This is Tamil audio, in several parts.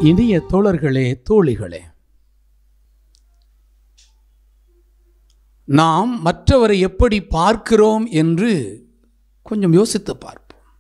இனிய தோழர்களே தோழிகளே நாம் மற்றவரை எப்படி பார்க்கிறோம் என்று கொஞ்சம் யோசித்து பார்ப்போம்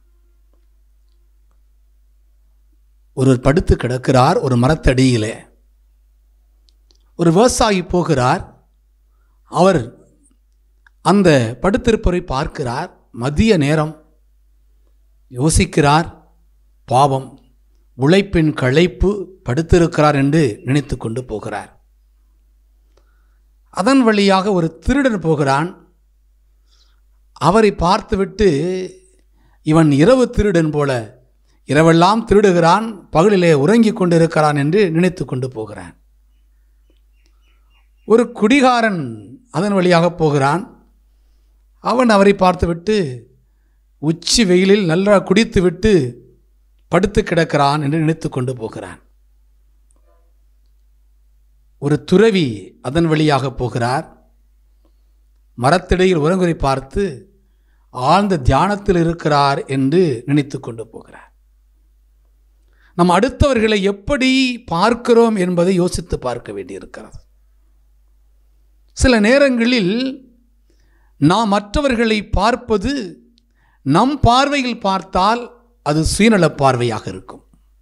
ஒருவர் படுத்து கிடக்கிறார் ஒரு மரத்தடியிலே ஒரு விவசாயி போகிறார் அவர் அந்த படுத்திருப்பவரை பார்க்கிறார் மதிய நேரம் யோசிக்கிறார் பாவம் உழைப்பின் களைப்பு படுத்திருக்கிறார் என்று நினைத்து கொண்டு போகிறார் அதன் வழியாக ஒரு திருடன் போகிறான் அவரை பார்த்துவிட்டு இவன் இரவு திருடன் போல இரவெல்லாம் திருடுகிறான் பகலிலே உறங்கிக் கொண்டிருக்கிறான் என்று நினைத்து கொண்டு போகிறான் ஒரு குடிகாரன் அதன் வழியாக போகிறான் அவன் அவரை பார்த்துவிட்டு உச்சி வெயிலில் நல்லா குடித்துவிட்டு படுத்து கிடக்கிறான் என்று நினைத்து கொண்டு போகிறான் ஒரு துறவி அதன் வழியாக போகிறார் மரத்திடையில் உறங்குறை பார்த்து ஆழ்ந்த தியானத்தில் இருக்கிறார் என்று நினைத்து கொண்டு போகிறார் நம் அடுத்தவர்களை எப்படி பார்க்கிறோம் என்பதை யோசித்து பார்க்க வேண்டியிருக்கிறது சில நேரங்களில் நாம் மற்றவர்களை பார்ப்பது நம் பார்வையில் பார்த்தால் அது சுயநல பார்வையாக இருக்கும்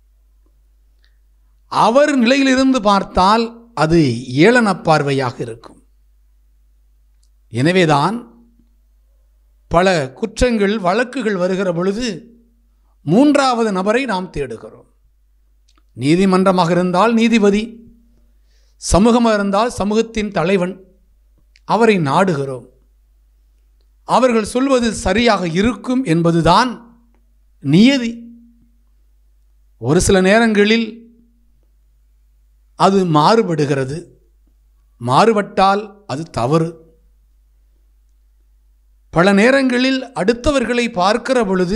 அவர் நிலையிலிருந்து பார்த்தால் அது ஏளன பார்வையாக இருக்கும் எனவேதான் பல குற்றங்கள் வழக்குகள் வருகிற பொழுது மூன்றாவது நபரை நாம் தேடுகிறோம் நீதிமன்றமாக இருந்தால் நீதிபதி சமூகமாக இருந்தால் சமூகத்தின் தலைவன் அவரை நாடுகிறோம் அவர்கள் சொல்வது சரியாக இருக்கும் என்பதுதான் நியதி ஒரு சில நேரங்களில் அது மாறுபடுகிறது மாறுபட்டால் அது தவறு பல நேரங்களில் அடுத்தவர்களை பார்க்கிற பொழுது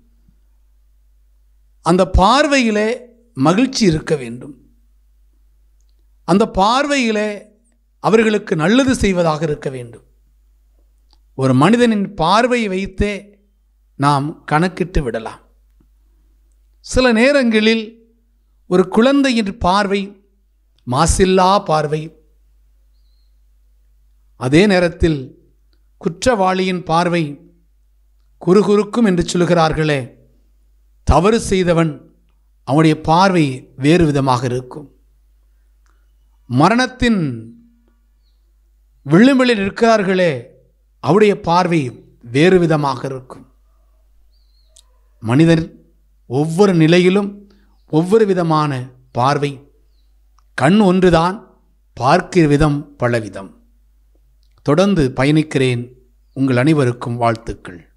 அந்த பார்வையிலே மகிழ்ச்சி இருக்க வேண்டும் அந்த பார்வையிலே அவர்களுக்கு நல்லது செய்வதாக இருக்க வேண்டும் ஒரு மனிதனின் பார்வையை வைத்தே நாம் கணக்கிட்டு விடலாம் சில நேரங்களில் ஒரு குழந்தையின் பார்வை மாசில்லா பார்வை அதே நேரத்தில் குற்றவாளியின் பார்வை குறுகுறுக்கும் என்று சொல்கிறார்களே தவறு செய்தவன் அவனுடைய பார்வை வேறு விதமாக இருக்கும் மரணத்தின் விளிம்பில் இருக்கிறார்களே அவருடைய பார்வை வேறு விதமாக இருக்கும் மனிதன் ஒவ்வொரு நிலையிலும் ஒவ்வொரு விதமான பார்வை கண் ஒன்றுதான் பார்க்கிற விதம் பலவிதம் தொடர்ந்து பயணிக்கிறேன் உங்கள் அனைவருக்கும் வாழ்த்துக்கள்